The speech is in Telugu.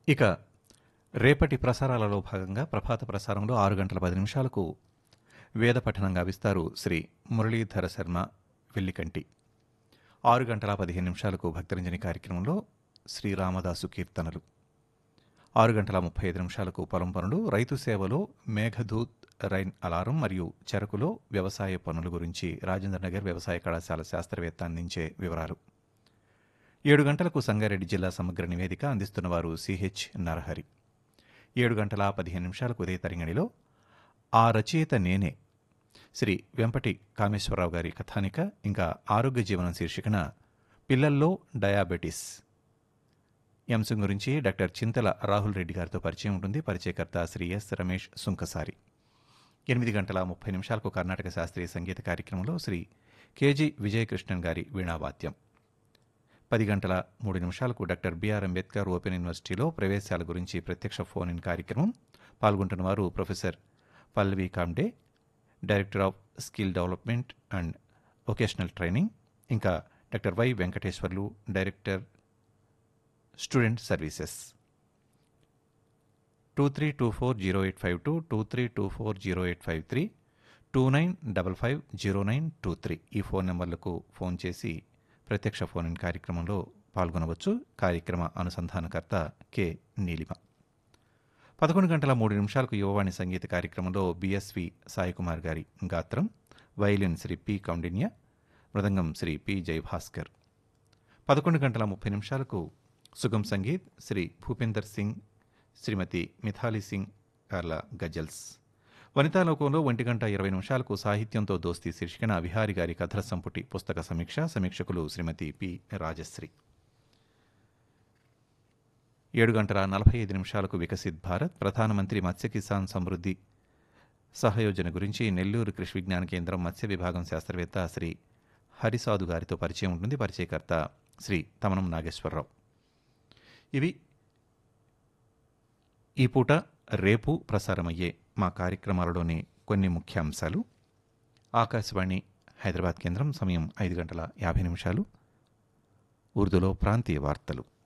ఇక రేపటి ప్రసారాలలో భాగంగా ప్రభాత ప్రసారంలో ఆరు గంటల పది నిమిషాలకు వేద పఠనం గావిస్తారు శ్రీ మురళీధర శర్మ వెల్లికంటి ఆరు గంటల పదిహేను నిమిషాలకు భక్తరంజని కార్యక్రమంలో శ్రీరామదాసు కీర్తనలు ఆరు గంటల ముప్పై ఐదు నిమిషాలకు పొలం పనులు రైతు సేవలో మేఘదూత్ రైన్ అలారం మరియు చెరకులో వ్యవసాయ పనుల గురించి రాజేంద్ర నగర్ వ్యవసాయ కళాశాల శాస్త్రవేత్త అందించే వివరాలు ఏడు గంటలకు సంగారెడ్డి జిల్లా సమగ్ర నివేదిక అందిస్తున్నవారు సిహెచ్ నరహరి ఏడు గంటల పదిహేను నిమిషాలకు ఉదయ తరంగిణిలో ఆ రచయిత నేనే శ్రీ వెంపటి కామేశ్వరరావు గారి కథానిక ఇంకా ఆరోగ్య జీవనం శీర్షికన పిల్లల్లో డయాబెటీస్ ఈ అంశం గురించి డాక్టర్ చింతల రాహుల్ రెడ్డి గారితో పరిచయం ఉంటుంది పరిచయకర్త శ్రీ ఎస్ రమేష్ సుంకసారి ఎనిమిది గంటల ముప్పై నిమిషాలకు కర్ణాటక శాస్త్రీయ సంగీత కార్యక్రమంలో శ్రీ కేజీ విజయకృష్ణన్ గారి వీణావాద్యం పది గంటల మూడు నిమిషాలకు డాక్టర్ బిఆర్ అంబేద్కర్ ఓపెన్ యూనివర్సిటీలో ప్రవేశాల గురించి ప్రత్యక్ష ఫోన్ ఇన్ కార్యక్రమం పాల్గొంటున్న వారు professor Pallavi Kamde director of skill development and vocational training ఇంకా doctor Y Venkateswarlu director student services two three two four zero eight five two two three two four zero eight five three two nine double five zero nine two three ఈ ఫోన్ నెంబర్లకు ఫోన్ చేసి ప్రత్యక్ష ఫోన్ ఇన్ కార్యక్రమంలో పాల్గొనవచ్చు కార్యక్రమ అనుసంధానకర్త కె నీలిమ పదకొండు గంటల మూడు నిమిషాలకు యువవాణి సంగీత కార్యక్రమంలో బిఎస్వి సాయికుమార్ గారి గాత్రం వైలిన్ శ్రీ పి కౌండిన్య మృదంగం శ్రీ పి జయభాస్కర్ పదకొండు గంటల ముప్పై నిమిషాలకు సుగం సంగీత్ శ్రీ భూపేందర్ సింగ్ శ్రీమతి మిథాలీ సింగ్ గార్ల గజల్స్ వనితాలోకంలో ఒంటి గంట ఇరవై నిమిషాలకు సాహిత్యంతో దోస్తీ శీర్షికన విహారి గారి కథల సంపుటి పుస్తక సమీక్ష సమీక్షకులు శ్రీమతి పి రాజశ్రీ ఏడు గంటల నలభై ఐదు నిమిషాలకు వికసిత్ భారత్ ప్రధానమంత్రి మత్స్య కిసాన్ సమృద్ధి సహయోజన గురించి నెల్లూరు కృషి విజ్ఞాన కేంద్రం మత్స్య విభాగం శాస్త్రవేత్త శ్రీ హరిసాధు గారితో పరిచయం ఉంటుంది పరిచయకర్త శ్రీ తమనం నాగేశ్వరరావు ఇవి ఈ పూట రేపు ప్రసారమయ్యే మా కార్యక్రమాలలోని కొన్ని ముఖ్యాంశాలు ఆకాశవాణి హైదరాబాద్ కేంద్రం సమయం ఐదు గంటల యాభై నిమిషాలు ఉర్దూలో ప్రాంతీయ వార్తలు